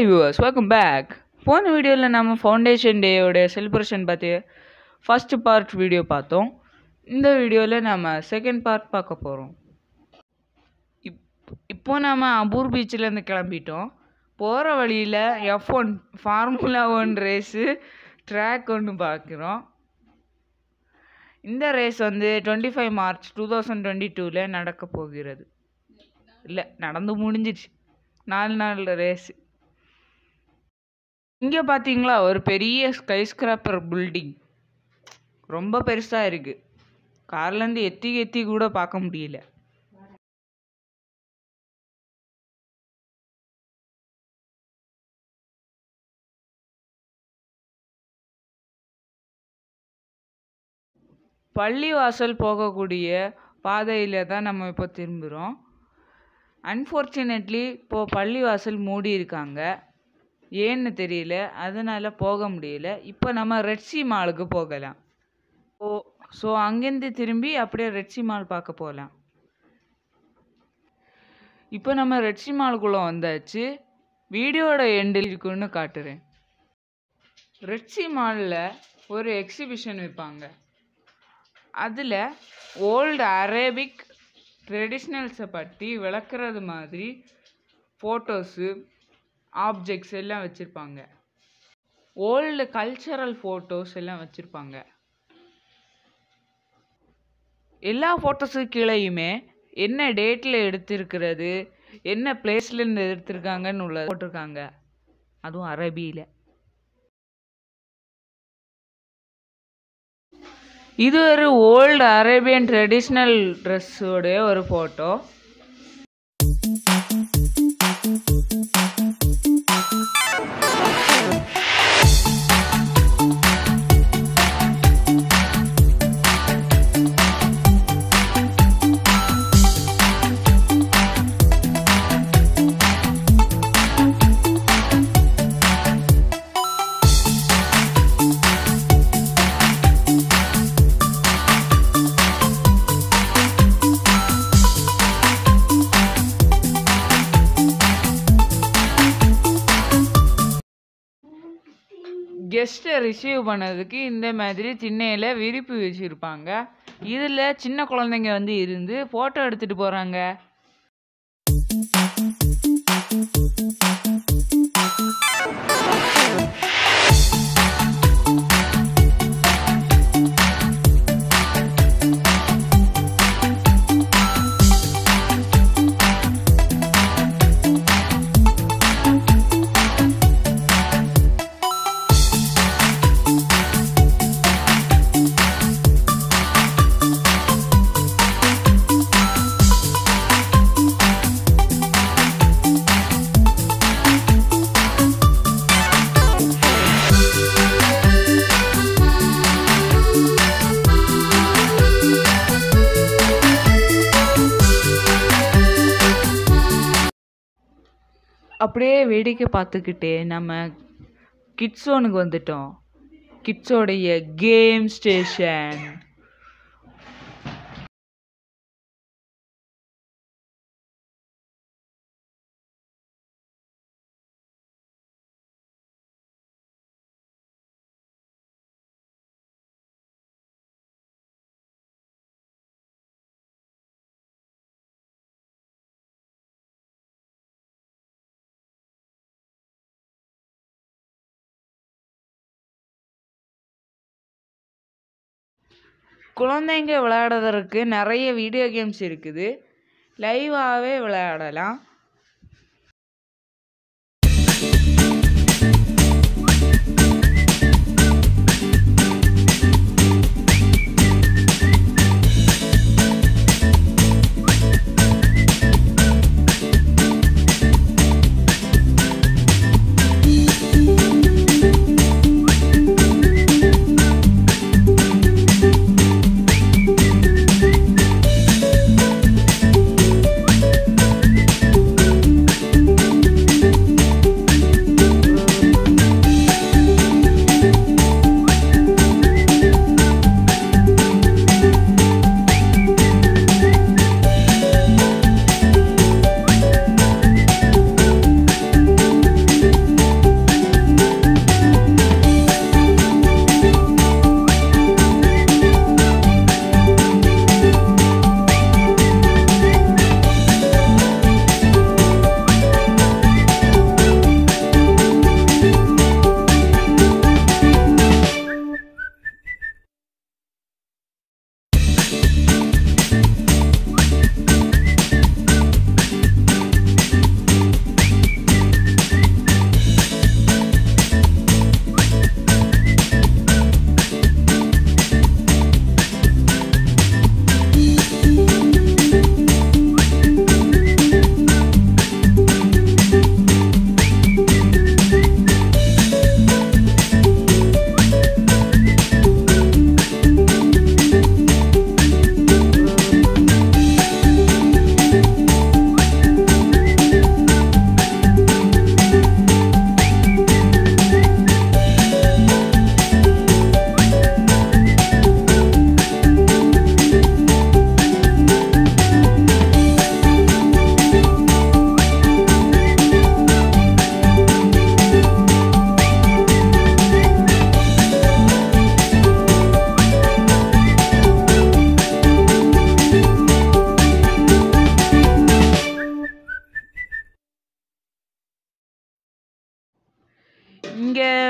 hi viewers welcome back போன வீடியோவில் நம்ம ஃபவுண்டேஷன் டேயோட செலிப்ரேஷன் பற்றி ஃபஸ்ட்டு பார்ட் வீடியோ பார்த்தோம் இந்த வீடியோவில் நம்ம செகண்ட் பார்ட் பார்க்க போகிறோம் இப் இப்போ நம்ம அபூர் பீச்சிலேருந்து கிளம்பிட்டோம் போகிற வழியில் F one formula one race track ஒன்று பார்க்குறோம் இந்த ரேஸ் வந்து twenty five March two thousand twenty டூவில் நடக்க போகிறது இல்லை நடந்து முடிஞ்சிடுச்சு நாலு நாள் ரேஸு இங்கே பார்த்தீங்களா ஒரு பெரிய ஸ்கை ஸ்கிராப்பர் பில்டிங் ரொம்ப பெருசாக இருக்குது கார்லேருந்து எத்தி எத்தி கூட பார்க்க முடியல பள்ளிவாசல் போகக்கூடிய பாதையில் தான் நம்ம இப்போ திரும்புகிறோம் அன்ஃபார்ச்சுனேட்லி இப்போது பள்ளிவாசல் மூடி இருக்காங்க ஏன்னு தெரியல அதனால் போக முடியல இப்போ நம்ம ரெட்சி மாலுக்கு போகலாம் ஓ ஸோ அங்கேருந்து திரும்பி அப்படியே ரெட்சி மால் பார்க்க போகலாம் இப்போ நம்ம ரெட்சி மாலுக்குள்ளே வந்தாச்சு வீடியோட எண்டில் இருக்குன்னு காட்டுறேன் ரெட்சி மாலில் ஒரு எக்ஸிபிஷன் வைப்பாங்க அதில் ஓல்டு அரேபிக் ட்ரெடிஷ்னல்ஸை பற்றி விளக்குறது மாதிரி ஃபோட்டோஸு ஆப்ஜெக்ட்ஸ் எல்லாம் வச்சுருப்பாங்க ஓல்டு கல்ச்சரல் ஃபோட்டோஸ் எல்லாம் வச்சுருப்பாங்க எல்லா ஃபோட்டோஸு கீழேயுமே என்ன டேட்டில் எடுத்திருக்கிறது என்ன பிளேஸ்லேருந்து எடுத்திருக்காங்கன்னு உள்ள போட்டிருக்காங்க அதுவும் அரபியில் இது ஒரு ஓல்டு அரேபியன் ட்ரெடிஷ்னல் ட்ரெஸ்ஸோடைய ஒரு ஃபோட்டோ கெஸ்ட்டை ரிசீவ் பண்ணதுக்கு இந்த மாதிரி திண்ணையில் விரிப்பு வச்சுருப்பாங்க இதில் சின்ன குழந்தைங்க வந்து இருந்து ஃபோட்டோ எடுத்துகிட்டு போகிறாங்க அப்படியே வேடிக்கை பார்த்துக்கிட்டே நம்ம கிட்ஸோனுக்கு வந்துட்டோம் கிட்ஸோடைய கேம் ஸ்டேஷன் குழந்தைங்க விளையாடுறதுக்கு நிறைய வீடியோ கேம்ஸ் இருக்குது லைவாகவே விளையாடலாம்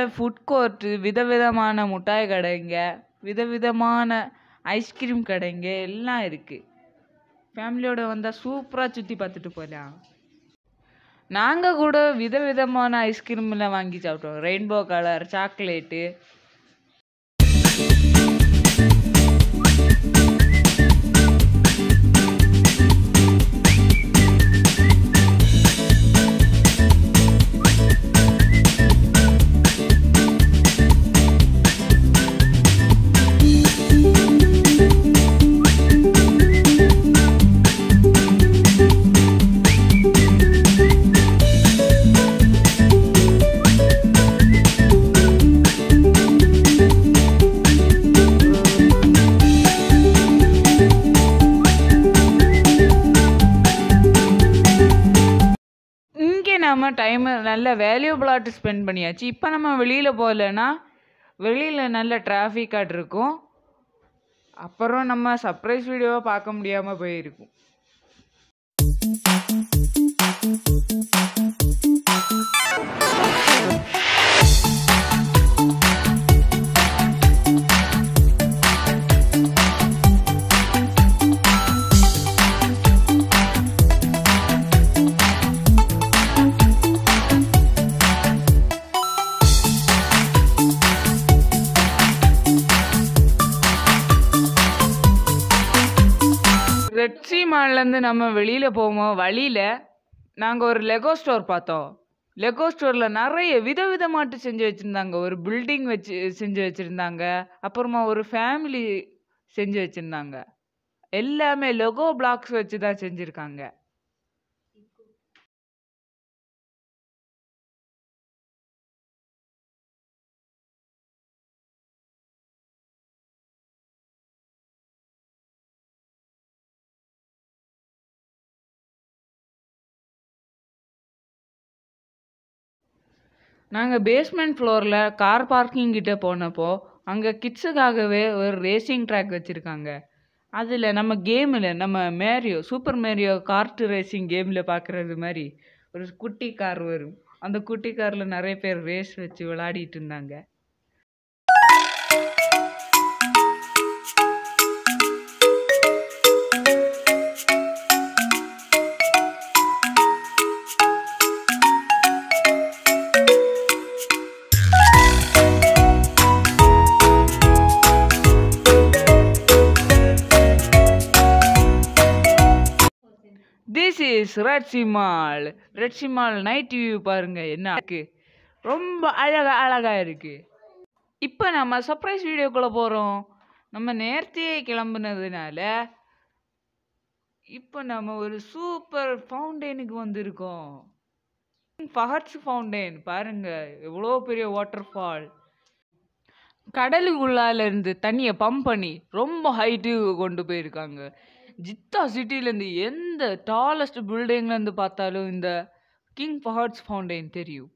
ஃபுட் கோர்ட்டு விதவிதமான மிட்டாய் கடைங்க விதவிதமான ஐஸ்கிரீம் கடைங்க எல்லாம் இருக்குது ஃபேமிலியோட வந்தால் சூப்பராக சுற்றி பார்த்துட்டு போகலாம் நாங்கள் கூட விதவிதமான ஐஸ்கிரீம்லாம் வாங்கி சாப்பிட்டோம் ரெயின்போ கலர் சாக்லேட்டு இங்கே நம்ம டைமை நல்ல வேல்யூபிளாட்டு ஸ்பெண்ட் பண்ணியாச்சு இப்போ நம்ம வெளியில் போகலன்னா வெளியில் நல்ல டிராஃபிக்காட் இருக்கும் அப்புறம் நம்ம சர்ப்ரைஸ் வீடியோவை பார்க்க முடியாமல் போயிருக்கும் ரெட்சி மால்லேருந்து நம்ம வெளியில் போவோம் வழியில் நாங்கள் ஒரு லெகோ ஸ்டோர் பார்த்தோம் லெகோ ஸ்டோரில் நிறைய விதவிதமாட்டு செஞ்சு வச்சுருந்தாங்க ஒரு பில்டிங் வச்சு செஞ்சு வச்சுருந்தாங்க அப்புறமா ஒரு ஃபேமிலி செஞ்சு வச்சுருந்தாங்க எல்லாமே லெகோ பிளாக்ஸ் வச்சு தான் செஞ்சுருக்காங்க நாங்கள் பேஸ்மெண்ட் ஃப்ளோரில் கார் பார்க்கிங் கிட்ட போனப்போ அங்கே கிட்ஸுக்காகவே ஒரு ரேசிங் ட்ராக் வச்சுருக்காங்க அதில் நம்ம கேமில் நம்ம Mario super Mario kart racing கேமில் பார்க்குறது மாதிரி ஒரு குட்டி கார் வரும் அந்த குட்டி காரில் நிறைய பேர் ரேஸ் வச்சு விளையாடிட்டு இருந்தாங்க this is Red Sea mall Red Sea mall night view பாருங்க என்ன இருக்கு ரொம்ப அழகா அழகா இருக்கு இப்போ நம்ம சர்ப்ரைஸ் வீடியோக்குள்ள போறோம் நம்ம நேர்த்தியே கிளம்புனதுனால இப்போ நம்ம ஒரு சூப்பர் ஃபவுண்டெயினுக்கு வந்திருக்கோம் ஃபஹட்ஸ் ஃபவுண்டெயின் பாருங்க எவ்வளோ பெரிய வாட்டர் ஃபால் கடலுக்குள்ளால இருந்து தண்ணியை பம்ப் பண்ணி ரொம்ப ஹைட்டுக்கு கொண்டு போயிருக்காங்க ஜித்தா சிட்டிலேருந்து எந்த டாலஸ்ட் பில்டிங்லேருந்து பார்த்தாலும் இந்த கிங் ஃபஹட்ஸ் ஃபவுண்டெயின் தெரியும்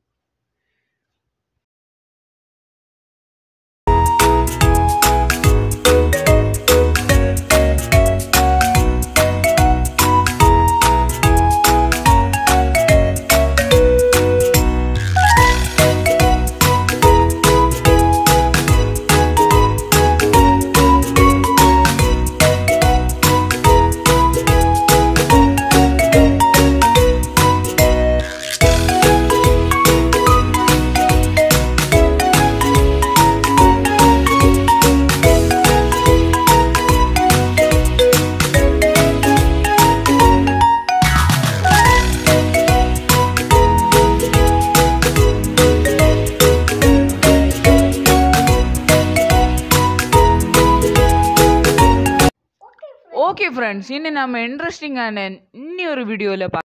ஓகே ஃப்ரெண்ட்ஸ் இன்னும் நம்ம இன்ட்ரெஸ்டிங்கான இன்னி ஒரு வீடியோவில் பா